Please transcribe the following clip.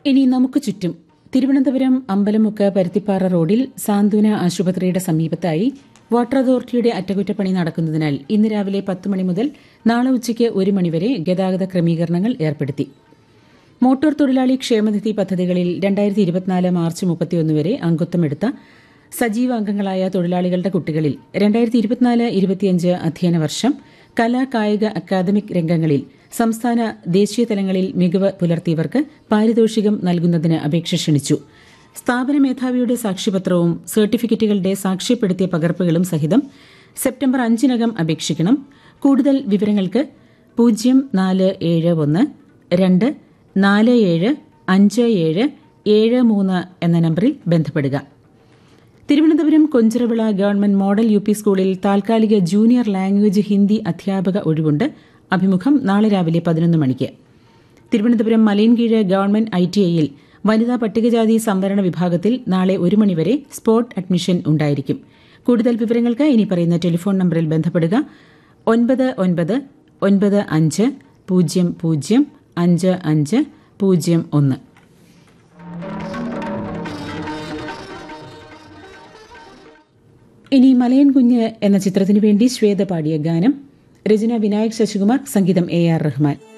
ഇനി നമുക്ക് ചുറ്റും തിരുവനന്തപുരം അമ്പലമുക്ക് പരുത്തിപ്പാറ റോഡിൽ സാന്ത്വന ആശുപത്രിയുടെ സമീപത്തായി വാട്ടർ അതോറിറ്റിയുടെ അറ്റകുറ്റപ്പണി നടക്കുന്നതിനാൽ ഇന്ന് രാവിലെ പത്ത് മണി മുതൽ നാളെ ഉച്ചയ്ക്ക് ഒരു മണിവരെ ഗതാഗത ക്രമീകരണങ്ങൾ ഏർപ്പെടുത്തി മോട്ടോർ തൊഴിലാളി ക്ഷേമനിധി പദ്ധതികളിൽ രണ്ടായിരത്തി ഇരുപത്തിനാല് മാർച്ച് മുപ്പത്തിയൊന്ന് വരെ അംഗത്വമെടുത്ത സജീവ അംഗങ്ങളായ തൊഴിലാളികളുടെ കുട്ടികളിൽ രണ്ടായിരത്തി ഇരുപത്തിനാല് ഇരുപത്തിയഞ്ച് അധ്യയന വർഷം കലാ കായിക അക്കാദമിക് രംഗങ്ങളിൽ സംസ്ഥാന ദേശീയ തലങ്ങളിൽ മികവ് പുലർത്തിയവർക്ക് പാരിതോഷികം നൽകുന്നതിന് അപേക്ഷ ക്ഷണിച്ചു സ്ഥാപന മേധാവിയുടെ സാക്ഷ്യപത്രവും സർട്ടിഫിക്കറ്റുകളുടെ സാക്ഷ്യപ്പെടുത്തിയ പകർപ്പുകളും സഹിതം സെപ്റ്റംബർ അഞ്ചിനകം അപേക്ഷിക്കണം കൂടുതൽ വിവരങ്ങൾക്ക് പൂജ്യം നാല് ഏഴ് ഒന്ന് രണ്ട് നാല് ഏഴ് അഞ്ച് ഏഴ് ഏഴ് മൂന്ന് എന്ന നമ്പറിൽ ബന്ധപ്പെടുക Thiruvananthapuram Konchiravila government model U P സ്കൂളിൽ താൽക്കാലിക ജൂനിയർ ലാംഗ്വേജ് ഹിന്ദി അധ്യാപക ഒഴിവുണ്ട് അഭിമുഖം നാളെ രാവിലെ പതിനൊന്ന് മണിക്ക് Thiruvananthapuram Malayinkeezhu government I T ഐയിൽ വനിതാ പട്ടികജാതി സംവരണ വിഭാഗത്തിൽ നാളെ ഒരു മണിവരെ സ്പോട്ട് അഡ്മിഷൻ ഉണ്ടായിരിക്കും കൂടുതൽ വിവരങ്ങൾക്ക് ഇനി പറയുന്ന ടെലിഫോൺ നമ്പറിൽ ബന്ധപ്പെടുക ഒൻപത് ഒൻപത് ഒൻപത് അഞ്ച് പൂജ്യം പൂജ്യം അഞ്ച് അഞ്ച് പൂജ്യം ഒന്ന് ഇനി മലയൻ കുഞ്ഞ് എന്ന ചിത്രത്തിനു വേണ്ടി ശ്വേത പാടിയ ഗാനം രചന വിനായക് ശശികുമാർ സംഗീതം എ ആർ റഹ്മാൻ